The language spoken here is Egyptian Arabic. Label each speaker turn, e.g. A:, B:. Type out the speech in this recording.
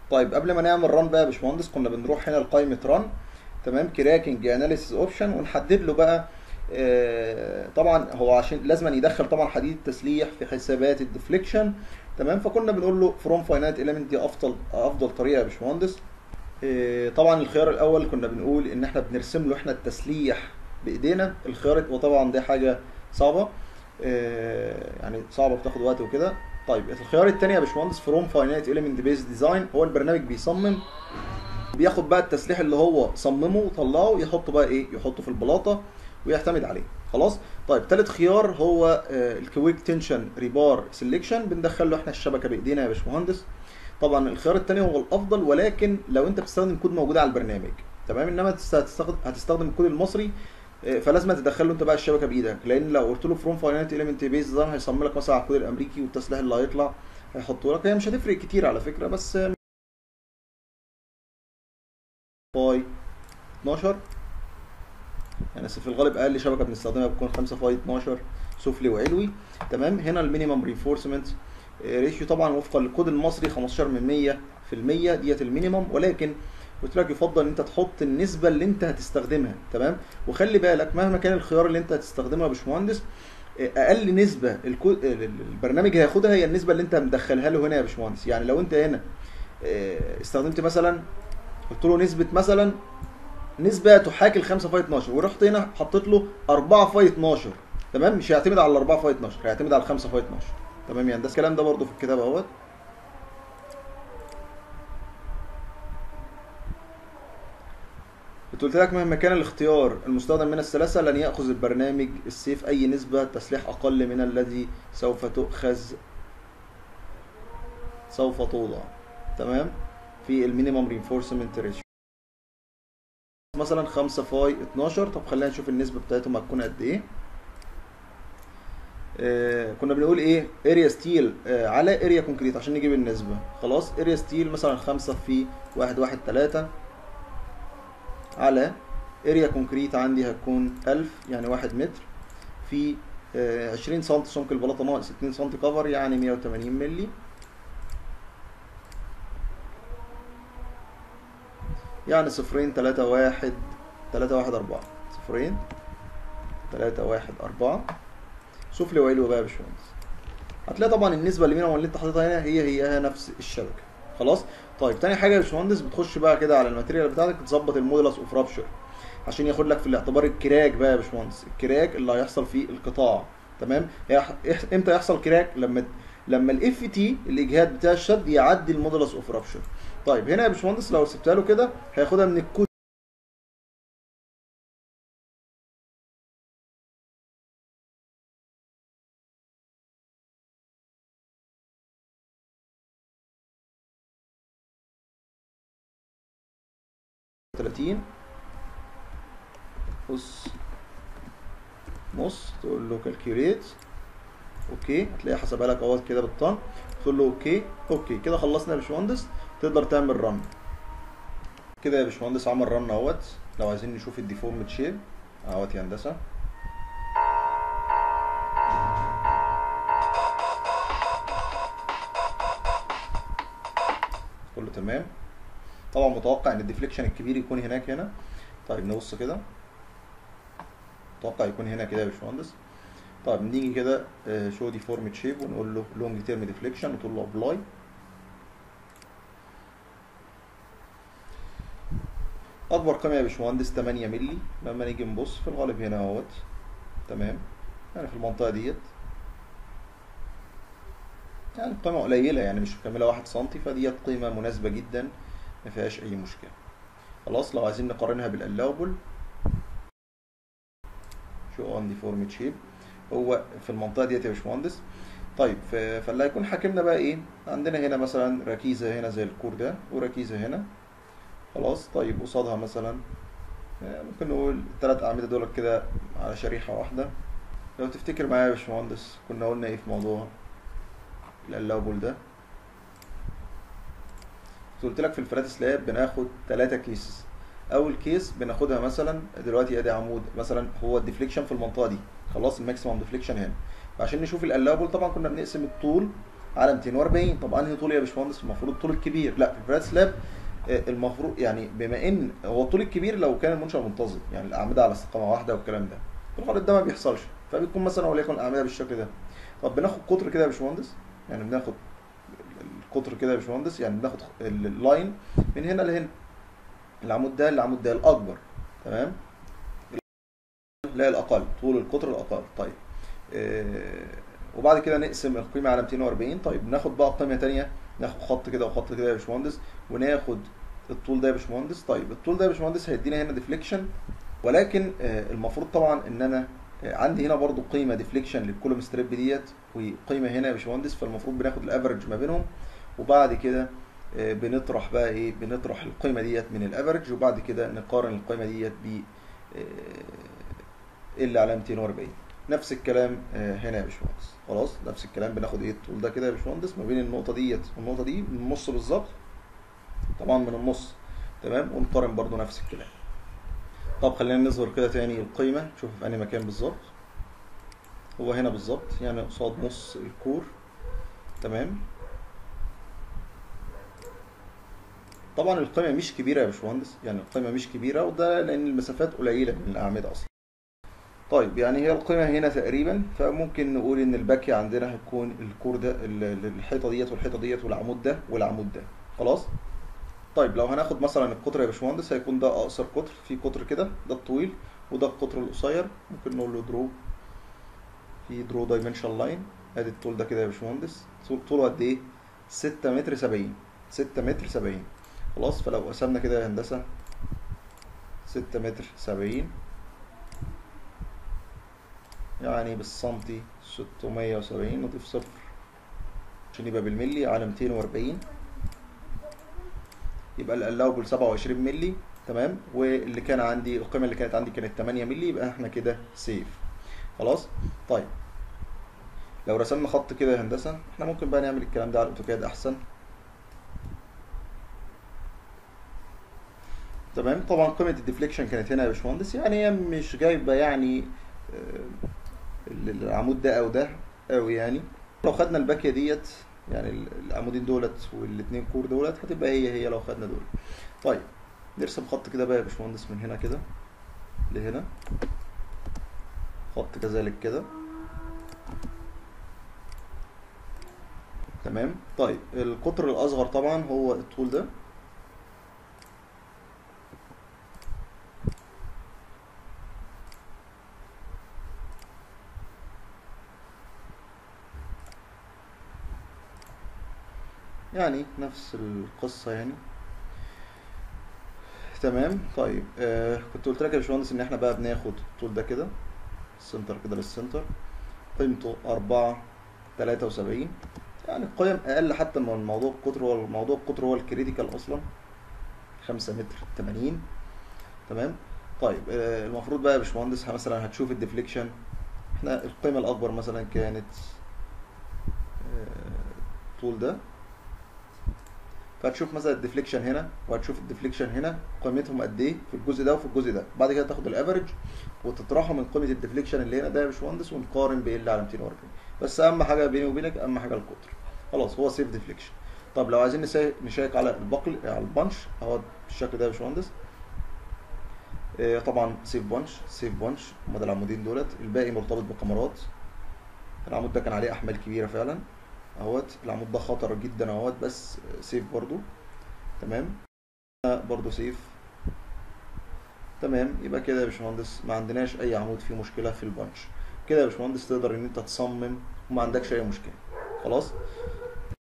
A: طيب قبل ما نعمل ران بقى يا باشمهندس كنا بنروح هنا لقائمه ران تمام كراكنج اناليسيس اوبشن ونحدد له بقى آه، طبعا هو عشان لازم أن يدخل طبعا حديد التسليح في حسابات الديفليكشن تمام فكنا بنقول له فروم فاينانت اليمنت دي افضل افضل طريقه يا باشمهندس آه، طبعا الخيار الاول كنا بنقول ان احنا بنرسم له احنا التسليح بايدينا الخيار وطبعا دي حاجه صعبه آه، يعني صعبه بتاخد وقت وكده طيب الخيار الثاني يا باشمهندس فروم فاينانت اليمنت بيز ديزاين هو البرنامج بيصمم بياخد بقى التسليح اللي هو صممه وطلعه يحطه بقى ايه يحطه في البلاطه ويعتمد عليه خلاص طيب ثالث خيار هو الكويك تنشن ريبار سيلكشن بندخل له احنا الشبكه بايدينا يا باشمهندس طبعا الخيار الثاني هو الافضل ولكن لو انت بتستخدم كود موجود على البرنامج تمام انما هتستخدم هتستخدم الكود المصري آه، فلازم تدخل له انت بقى الشبكه بايدك لان لو قلت له فروم فاينانت اليمنت بيز ديزاين هيصمم لك مثلا على الكود الامريكي والتسليح اللي هيطلع هيحطه لك هي مش هتفرق كتير على فكره بس آه، فاي 12 يعني بس في الغالب اقل شبكه بنستخدمها بتكون 5 فاي 12 سفلي وعلوي تمام هنا المينيمم رينفورسمنت ريشيو طبعا وفقا للكود المصري 15 من 100 في المية ديت المينيمم ولكن قلت لك يفضل ان انت تحط النسبه اللي انت هتستخدمها تمام وخلي بالك مهما كان الخيار اللي انت هتستخدمه يا باشمهندس اقل نسبه الكو... البرنامج هياخدها هي النسبه اللي انت مدخلها له هنا يا باشمهندس يعني لو انت هنا اه، استخدمت مثلا قلت له نسبه مثلا نسبه تحاكي ال 5 فاي 12 ورحت هنا حطيت له 4 فاي 12 تمام مش هيعتمد على ال 4 فاي 12 هيعتمد على ال 5 فاي 12 تمام يعني ده الكلام ده برده في الكتاب اهوت كنت قلت لك مهما كان الاختيار المستخدم من الثلاثة لن يأخذ البرنامج السيف أي نسبة تسليح أقل من الذي سوف تؤخذ سوف توضع تمام في المينيمم رينفورسمنت ريشيو مثلا 5 فاي 12 طب خلينا نشوف النسبة بتاعتهم هتكون قد ايه آه كنا بنقول ايه اريا ستيل آه على اريا كونكريت عشان نجيب النسبة خلاص اريا ستيل مثلا 5 في 1 1 3 على اريا كونكريت عندي هتكون 1000 يعني 1 متر في آه 20 سم سمك البلاطه ناقص 2 سم كفر يعني 180 مللي يعني صفرين تلاتة واحد تلاتة واحد أربعة صفرين تلاتة واحد أربعة سفلي وعلوي بقى يا باشمهندس هتلاقي طبعا النسبة اللي منهم اللي انت حاططها هنا هي هي نفس الشبكة خلاص طيب تاني حاجة يا باشمهندس بتخش بقى كده على الماتيريال بتاعتك تظبط المودولس اوف رابشر عشان ياخد لك في الاعتبار الكراك بقى يا باشمهندس الكراك اللي هيحصل في القطاع تمام هيح... امتى يحصل كراك لما لما الاف تي الاجهاد بتاع الشد يعدي المودولس اوف رابشر طيب هنا يا باشمهندس لو سبتها له كده هياخدها من الكود تلاتين بص نص تقول له كالكيوليت اوكي هتلاقي حسبها لك اهوت كده بالطن تقول له اوكي اوكي كده خلصنا يا باشمهندس تقدر تعمل رن كده يا باشمهندس عمل رن اهوت لو عايزين نشوف الديفورمد شيب اهوت يا هندسه كله تمام طبعا متوقع ان الديفليكشن الكبير يكون هناك هنا طيب نبص كده متوقع يكون هنا كده يا باشمهندس طيب نيجي كده شو ديفورمد شيب ونقول له لونج تيرم ديفليكشن وتقول له ابلاي اكبر قيمه يا باشمهندس 8 مللي لما نيجي نبص في الغالب هنا اهوت تمام يعني في المنطقه ديت يعني قيمه قليله يعني مش مكمله 1 سم فديت قيمه مناسبه جدا ما فيهاش اي مشكله خلاص لو عايزين نقارنها بالالاوبل شو اون ديفورمد شيب هو في المنطقه ديت يا باشمهندس طيب فاللي هيكون حاكمنا بقى ايه عندنا هنا مثلا ركيزه هنا زي الكور ده وركيزه هنا خلاص طيب قصادها مثلا ممكن نقول الثلاث اعمده دول كده على شريحه واحده لو تفتكر معايا يا باشمهندس كنا قلنا ايه في موضوع الالوبل ده قلت لك في الفلات سلاب بناخد ثلاثة كيسز اول كيس بناخدها مثلا دلوقتي ادي عمود مثلا هو الديفليكشن في المنطقه دي خلاص الماكسيمم ديفليكشن هنا فعشان نشوف الالوبل طبعا كنا بنقسم الطول على 240 طب انهي طول يا باشمهندس المفروض الطول الكبير لا في الفلات سلاب آه، المفروض يعني بما ان هو الطول الكبير لو كان المنشأ منتظم يعني الاعمده على استقامه واحده والكلام ده في الغالب ده ما بيحصلش فبيكون مثلا وليكن الاعمده بالشكل ده طب بناخد قطر كده يا باشمهندس يعني بناخد القطر كده يا باشمهندس يعني بناخد ال- اللاين من هنا لهنا العمود ده العمود ده الاكبر تمام لا الاقل طول القطر الاقل طيب آه، وبعد كده نقسم القيمه على 240 طيب ناخد بقى قيمه تانية ناخد خط كده وخط كده يا باشمهندس وناخد الطول ده يا باشمهندس طيب الطول ده يا باشمهندس هيدينا هنا ديفليكشن ولكن آه، المفروض طبعا ان انا آه، عندي هنا برضو قيمه ديفليكشن للكولوم ستريب ديت وقيمه هنا يا باشمهندس فالمفروض بناخد الافرج ما بينهم وبعد كده آه، بنطرح بقى ايه بنطرح القيمه ديت من الافرج وبعد كده نقارن القيمه ديت ب اللي على 240 نفس الكلام آه، هنا يا باشمهندس خلاص نفس الكلام بناخد ايه الطول ده كده يا باشمهندس ما بين النقطه ديت والنقطه دي من النص بالظبط طبعا من النص تمام ونقارن برضو نفس الكلام طب خلينا نظهر كده تاني القيمه نشوف في انهي مكان بالظبط هو هنا بالظبط يعني قصاد نص الكور تمام طبعا القيمه مش كبيره يا باشمهندس يعني القيمه مش كبيره وده لان المسافات قليله من الاعمده اصلا طيب يعني هي القيمة هنا تقريبا فممكن نقول ان الباكية عندنا هتكون الكور ده ال- ال- الحيطة ديت والحيطة ديت والعمود ده والعمود ده خلاص طيب لو هناخد مثلا القطر يا باشمهندس هيكون ده اقصر قطر في قطر كده ده الطويل وده القطر القصير ممكن نقول له درو في درو دايمنشن لاين ادي الطول ده كده يا باشمهندس طول- طوله قد ايه 6 متر 70 6 متر 70 خلاص فلو قسمنا كده يا هندسة 6 متر 70 يعني بالسنتي 670 نضيف صفر عشان يبقى بالملي على 240 يبقى الألاوبل 27 ملي تمام واللي كان عندي القيمة اللي كانت عندي كانت 8 ملي يبقى احنا كده سيف خلاص طيب لو رسمنا خط كده يا هندسة احنا ممكن بقى نعمل الكلام ده على الاوتوكاد احسن تمام طبعا قيمة الديفليكشن كانت هنا يا باشمهندس يعني هي مش جايبة يعني آه، العمود ده او ده قوي يعني لو خدنا الباكيه ديت يعني ال- العمودين دولت والاتنين كور دولت هتبقى هي هي لو خدنا دول طيب نرسم خط كده بقى يا باشمهندس من هنا كده لهنا خط كذلك كده تمام طيب القطر الاصغر طبعا هو الطول ده يعني نفس القصة يعني تمام طيب آه كنت قلت لك يا باشمهندس ان احنا بقى بناخد الطول ده كده السنتر كده للسنتر قيمته أربعة تلاتة وسبعين يعني القيم أقل حتى من موضوع القطر هو موضوع القطر هو الكريتيكال أصلا خمسة متر تمانين تمام طيب آه المفروض بقى يا باشمهندس مثلا هتشوف الديفليكشن احنا القيمة الأكبر مثلا كانت آه، الطول ده فهتشوف مثلا الديفليكشن هنا وهتشوف الديفليكشن هنا قيمتهم قد ايه في الجزء ده وفي الجزء ده بعد كده تاخد الافرج وتطرحه من قيمه الديفليكشن اللي هنا ده يا باشمهندس ونقارن بايه اللي على 240 بس اهم حاجه بيني وبينك اهم حاجه القطر خلاص هو سيف ديفليكشن طب لو عايزين نسا- نشيك على البقل على البنش اهو بالشكل ده يا باشمهندس آه، طبعا سيف بانش سيف بانش هم ده العمودين دولت الباقي مرتبط بكاميرات العمود ده كان عليه احمال كبيره فعلا اهوت العمود ده خطر جدا اهوت بس سيف برضو تمام هنا برضو سيف تمام يبقى كده يا باشمهندس ما عندناش اي عمود فيه مشكله في البنش كده يا باشمهندس تقدر ان انت تصمم وما عندكش اي مشكله خلاص